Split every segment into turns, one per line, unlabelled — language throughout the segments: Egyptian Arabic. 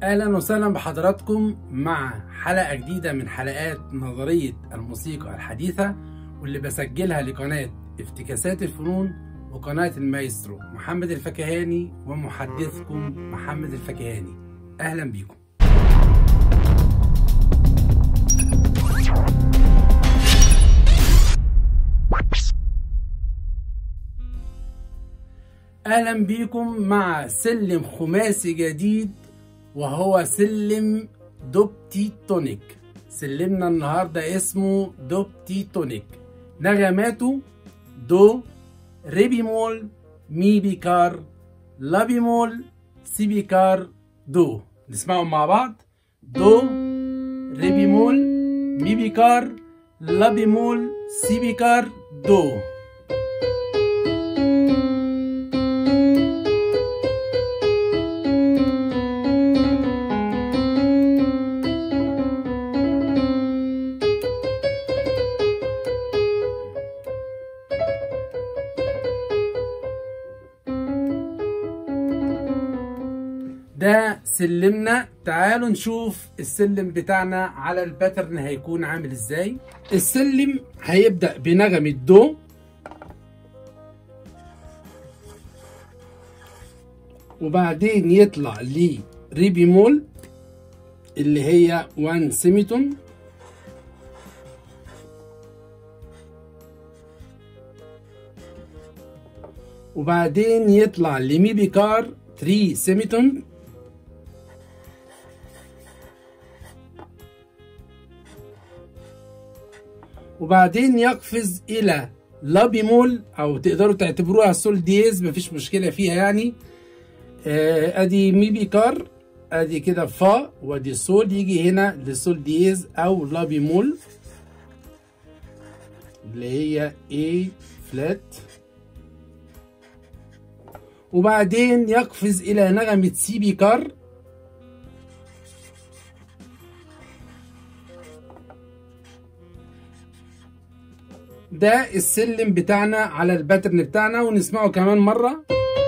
اهلا وسهلا بحضراتكم مع حلقه جديده من حلقات نظريه الموسيقى الحديثه واللي بسجلها لقناه افتكاسات الفنون وقناه المايسترو محمد الفكهاني ومحدثكم محمد الفكهاني اهلا بيكم اهلا بيكم مع سلم خماسي جديد وهو سلم دوبتي تونيك سلمنا النهارده اسمه دوبتي تونيك نغماته دو ري بيمول مي بيكار لا بيمول سي بيكار دو نسمعهم مع بعض دو ري بيمول مي بيكار لا بيمول سي بيكار دو ده سلمنا تعالوا نشوف السلم بتاعنا على الباترن هيكون عامل ازاي السلم هيبدأ بنغمة دو وبعدين يطلع لي ري بيمول اللي هي 1 سيميتون وبعدين يطلع لمي بيكار 3 سيميتون وبعدين يقفز الى لا بيمول او تقدروا تعتبروها سول ديز مفيش مشكله فيها يعني آه ادي مي بيكار ادي كده فا وادي سول يجي هنا لسول ديز او لا بيمول اللي هي اي فلات وبعدين يقفز الى نغمه سي بيكار ده السلم بتاعنا على الباترن بتاعنا ونسمعه كمان مرة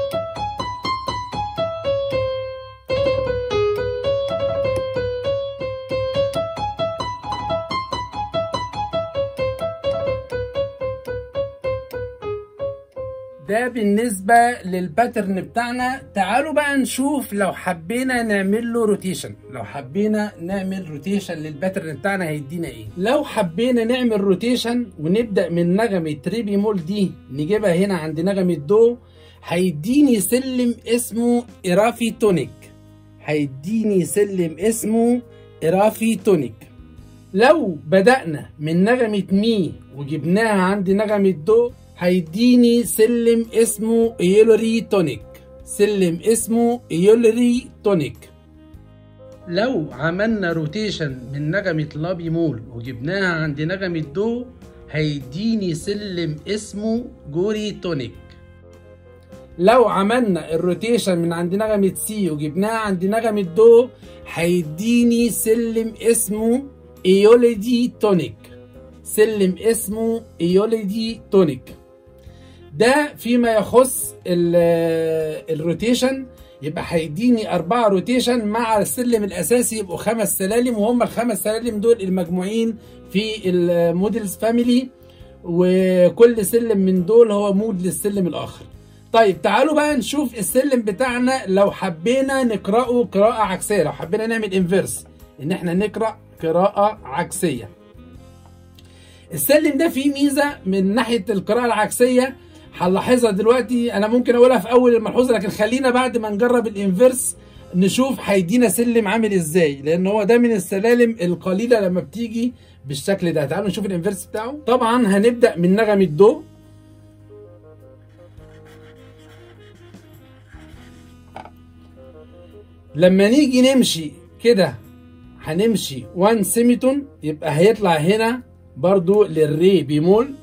ده بالنسبة للباترن بتاعنا تعالوا بقى نشوف لو حبينا نعمل له روتيشن لو حبينا نعمل روتيشن للباترن بتاعنا هيدينا ايه لو حبينا نعمل روتيشن ونبدأ من نغمة ريبي مول دي نجيبها هنا عند نغمة دو هيديني سلم اسمه إرافي تونيك هيديني سلم اسمه إرافي تونيك لو بدأنا من نغمة مي وجبناها عند نغمة دو هيديني سلم اسمه ايولري تونيك سلم اسمه ايولري تونيك لو عملنا روتيشن من نغمة لا بيمول وجبناها عند نغمة دو هيديني سلم اسمه جوري تونيك لو عملنا الروتيشن من عند نغمة سي وجبناها عند نغمة دو هيديني سلم اسمه ايوليدي تونيك سلم اسمه ايوليدي تونيك ده فيما يخص الروتيشن يبقى هيديني أربعة روتيشن مع السلم الأساسي يبقوا خمس سلالم وهم الخمس سلالم دول المجموعين في الموديلز فاميلي وكل سلم من دول هو مود للسلم الآخر طيب تعالوا بقى نشوف السلم بتاعنا لو حبينا نقرأه قراءة عكسية لو حبينا نعمل انفيرس ان احنا نقرأ قراءة عكسية السلم ده فيه ميزة من ناحية القراءة العكسية هنلاحظها دلوقتي انا ممكن اقولها في اول الملحوظه لكن خلينا بعد ما نجرب الانفيرس نشوف هيدينا سلم عامل ازاي لان هو ده من السلالم القليله لما بتيجي بالشكل ده تعالوا نشوف الانفيرس بتاعه طبعا هنبدا من نغمه دو لما نيجي نمشي كده هنمشي 1 سيميتون يبقى هيطلع هنا برضو للري بيمول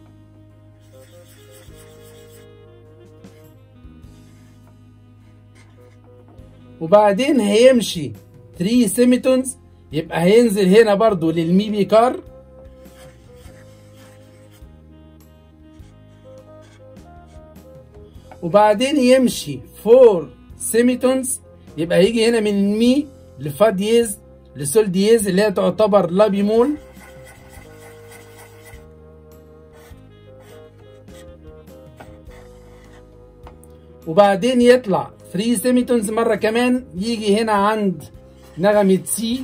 وبعدين هيمشي 3 سيميتونز يبقى هينزل هنا برضو للمي بيكار وبعدين يمشي 4 سيميتونز يبقى هيجي هنا من مي لفا دييز لسول دييز اللي هي تعتبر لا بيمول وبعدين يطلع 3 سيميتونز مرة كمان يجي هنا عند نغمة سي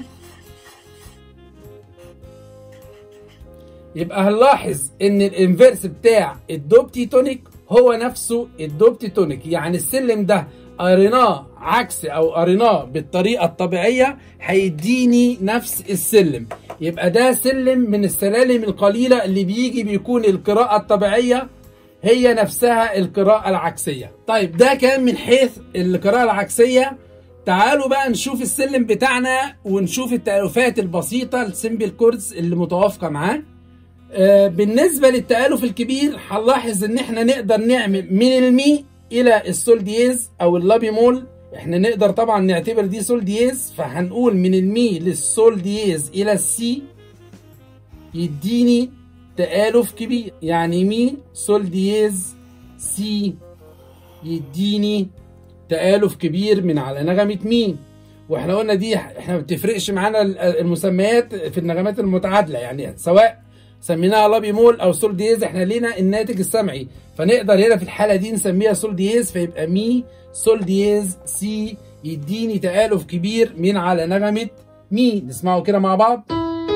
يبقى هنلاحظ ان الانفيرس بتاع الدوبتي تونيك هو نفسه الدوبتي تونيك يعني السلم ده قريناه عكس او قريناه بالطريقه الطبيعيه هيديني نفس السلم يبقى ده سلم من السلالم القليله اللي بيجي بيكون القراءه الطبيعيه هي نفسها القراءه العكسيه طيب ده كان من حيث القراءه العكسيه تعالوا بقى نشوف السلم بتاعنا ونشوف التألفات البسيطة السيمبل كوردز اللي متوافقة معاه آه بالنسبة للتألف الكبير هنلاحظ ان احنا نقدر نعمل من المي الى السول دييز او اللا بيمول احنا نقدر طبعا نعتبر دي سول دييز فهنقول من المي للسول دييز الى السي يديني تآلف كبير يعني مي سول دييز سي يديني تآلف كبير من على نغمة مي واحنا قلنا دي احنا ما بتفرقش معانا المسميات في النغمات المتعادلة يعني سواء سميناها لا بيمول او سول دييز احنا لينا الناتج السمعي فنقدر هنا في الحالة دي نسميها سول دييز فيبقى مي سول دييز سي يديني تآلف كبير من على نغمة مي نسمعه كده مع بعض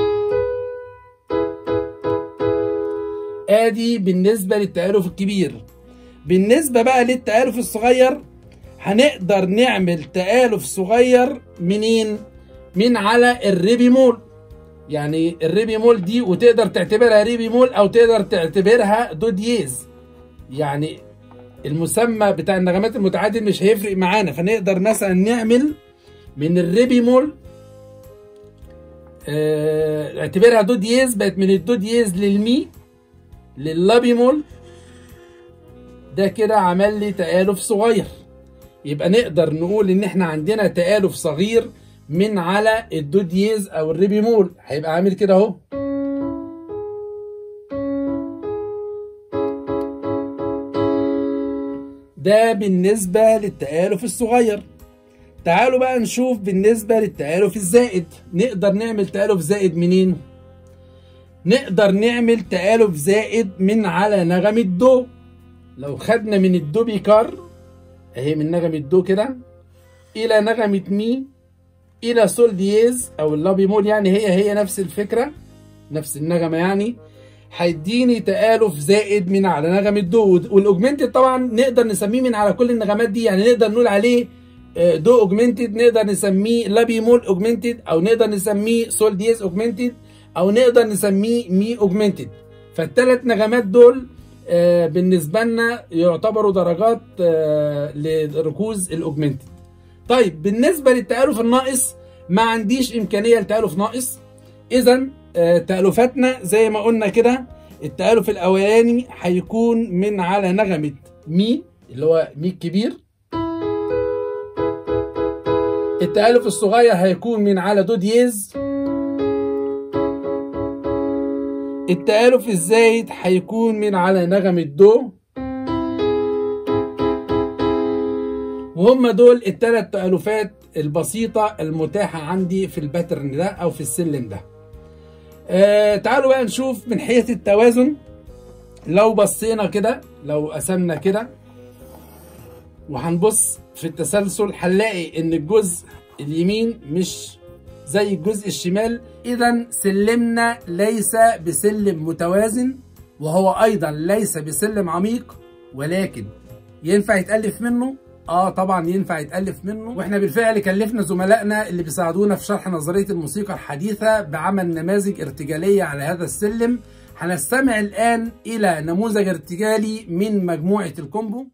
ادي بالنسبة للتآلف الكبير بالنسبة بقى للتآلف الصغير هنقدر نعمل تآلف صغير منين؟ من على الريبي مول يعني الريبي مول دي وتقدر تعتبرها ريبي مول او تقدر تعتبرها دو دييز يعني المسمى بتاع النغمات المتعادل مش هيفرق معانا فنقدر مثلا نعمل من الريبي مول اه اعتبرها دو دييز بقت من الدو دييز للمي لللا بيمول ده كده عمل لي تآلف صغير يبقى نقدر نقول ان احنا عندنا تآلف صغير من على الدو دييز او الري بيمول هيبقى عامل كده اهو ده بالنسبة للتآلف الصغير تعالوا بقى نشوف بالنسبة للتآلف الزائد نقدر نعمل تآلف زائد منين؟ نقدر نعمل تآلف زائد من على نغمة دو لو خدنا من الدو بيكار اهي من نغمة دو كده إلى نغمة مي إلى سول دييز أو اللا بيمول يعني هي هي نفس الفكرة نفس النغمة يعني هيديني تآلف زائد من على نغمة دو والأوجمنتد طبعا نقدر نسميه من على كل النغمات دي يعني نقدر نقول عليه دو اوجمنتد نقدر نسميه لا بيمول اوجمنتد أو نقدر نسميه سول دييز اوجمنتد أو نقدر نسميه مي اوجمنتد فالثلاث نغمات دول آه بالنسبه لنا يعتبروا درجات آه لركوز الاوجمنتد طيب بالنسبه للتالف الناقص ما عنديش امكانيه لتالف ناقص اذا آه تالفاتنا زي ما قلنا كده التالف الاولاني هيكون من على نغمه مي اللي هو مي الكبير التالف الصغير هيكون من على دو دييز التآلف الزايد هيكون من على نغمة دو وهم دول التلات تآلفات البسيطة المتاحة عندي في الباترن ده أو في السلم ده آه تعالوا بقى نشوف من حيث التوازن لو بصينا كده لو قسمنا كده وهنبص في التسلسل هنلاقي ان الجزء اليمين مش زي الجزء الشمال اذا سلمنا ليس بسلم متوازن وهو ايضا ليس بسلم عميق ولكن ينفع يتالف منه اه طبعا ينفع يتالف منه واحنا بالفعل كلفنا زملائنا اللي بيساعدونا في شرح نظريه الموسيقى الحديثه بعمل نماذج ارتجاليه على هذا السلم هنستمع الان الى نموذج ارتجالي من مجموعه الكومبو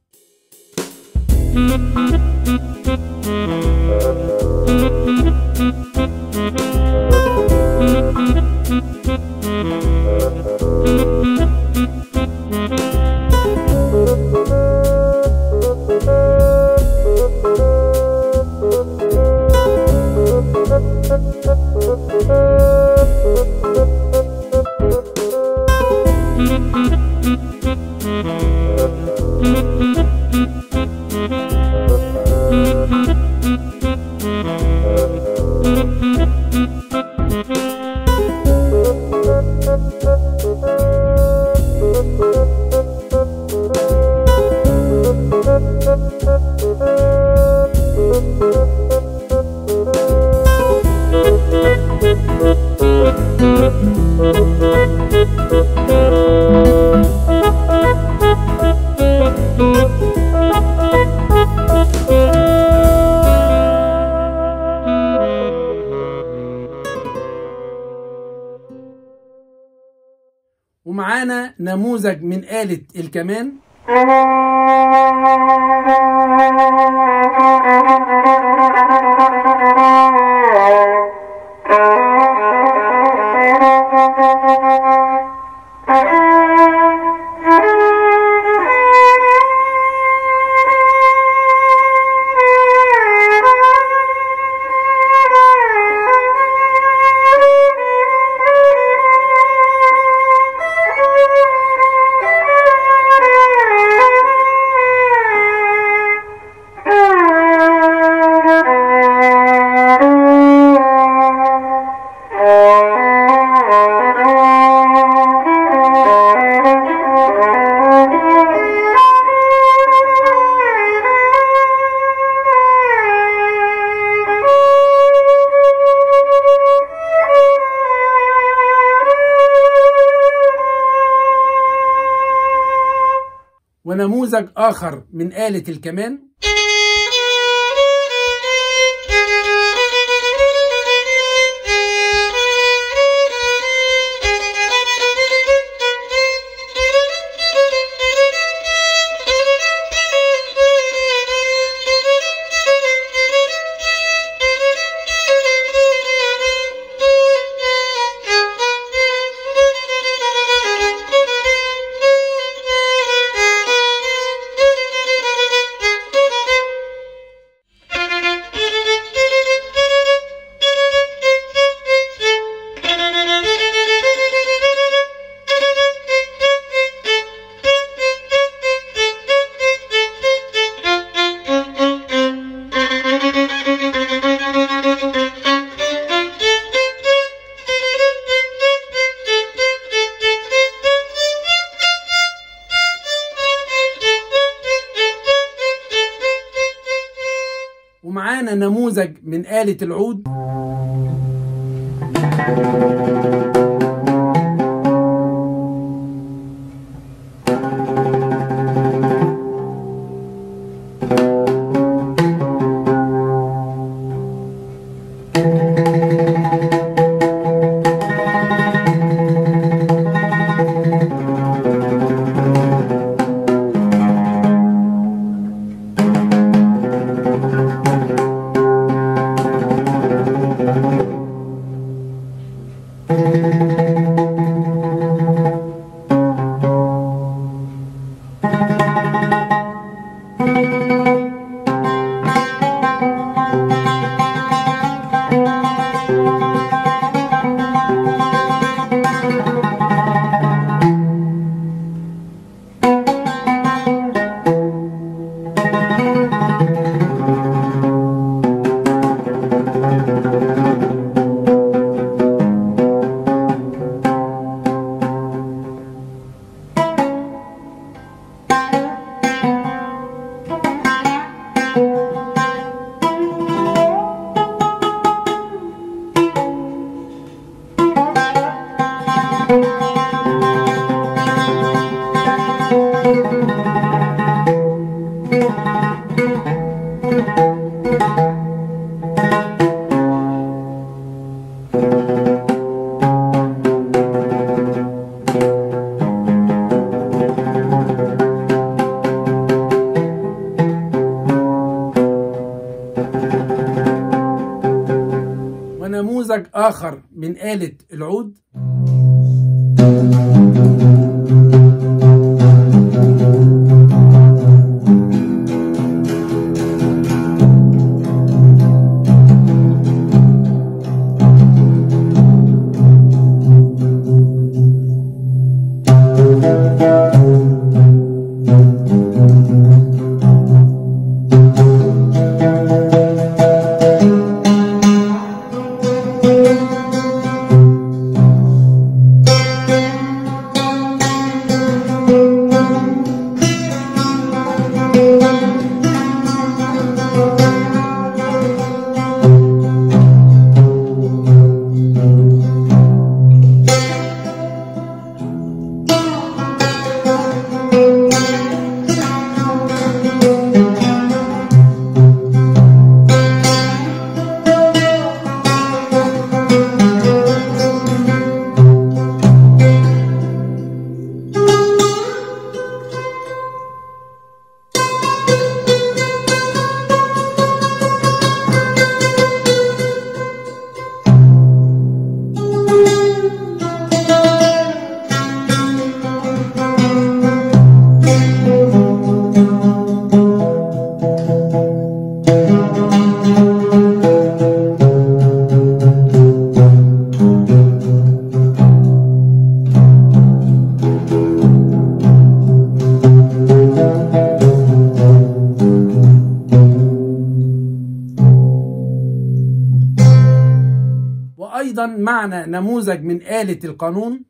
ومعانا نموذج من آلة الكمان ونموذج آخر من آلة الكمان ومعانا نموذج من آلة العود ونموذج آخر من آلة العود ايضا معنا نموذج من آلة القانون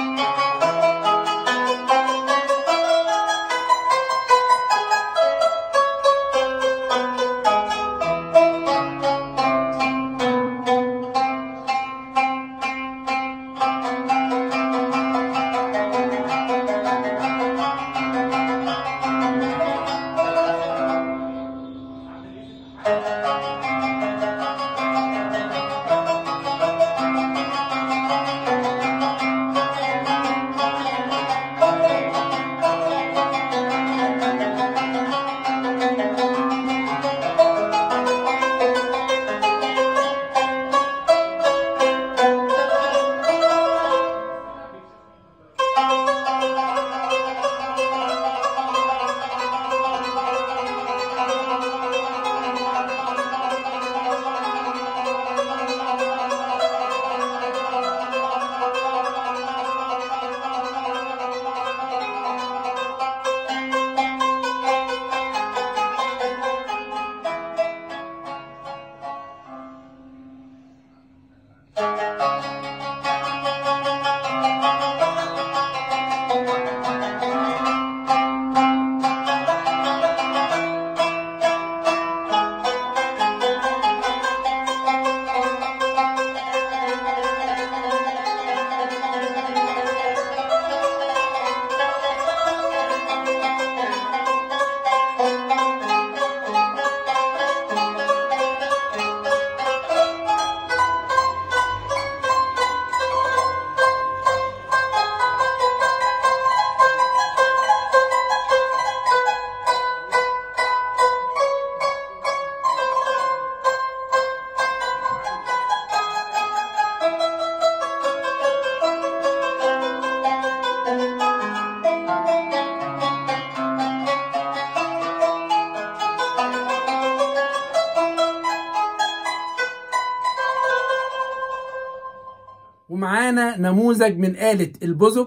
ومعانا نموذج من آلة البزق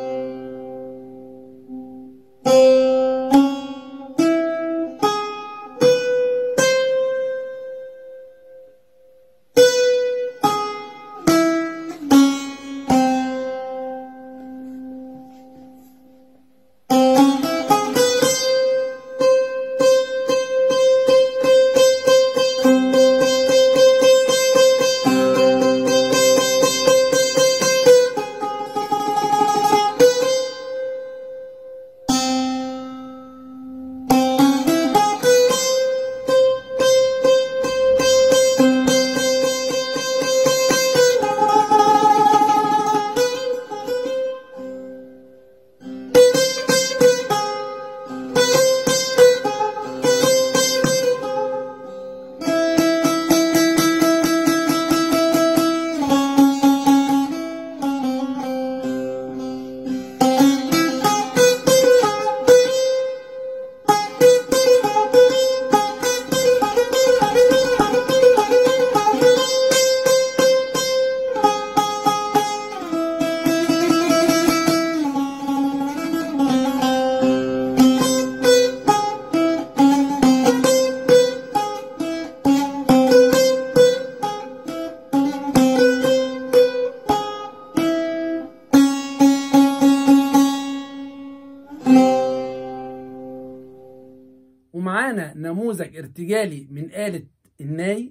ومعانا نموذج ارتجالي من آلة الناي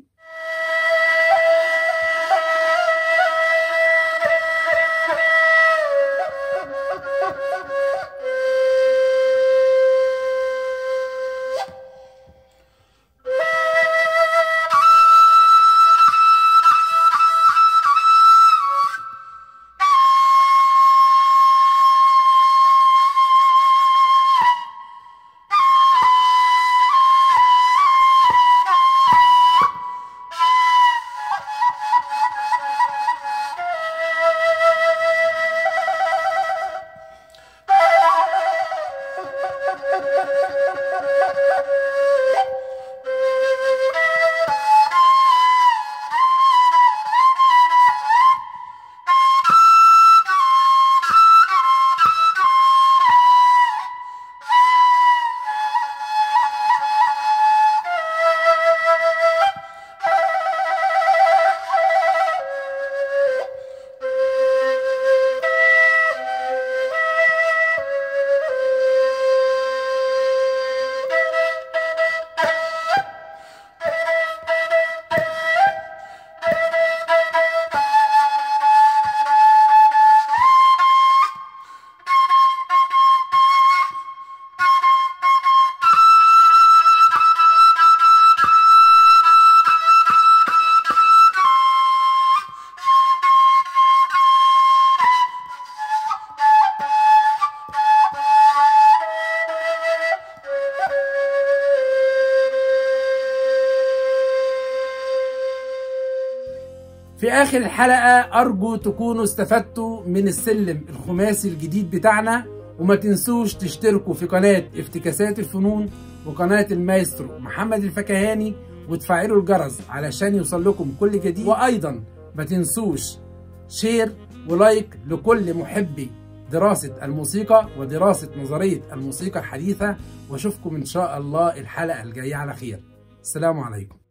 في اخر الحلقه ارجو تكونوا استفدتوا من السلم الخماسي الجديد بتاعنا وما تنسوش تشتركوا في قناه افتكاسات الفنون وقناه المايسترو محمد الفكهاني وتفعلوا الجرس علشان يوصل لكم كل جديد وايضا ما تنسوش شير ولايك لكل محبي دراسة الموسيقى ودراسة نظرية الموسيقى الحديثة واشوفكم ان شاء الله الحلقة الجاية على خير السلام عليكم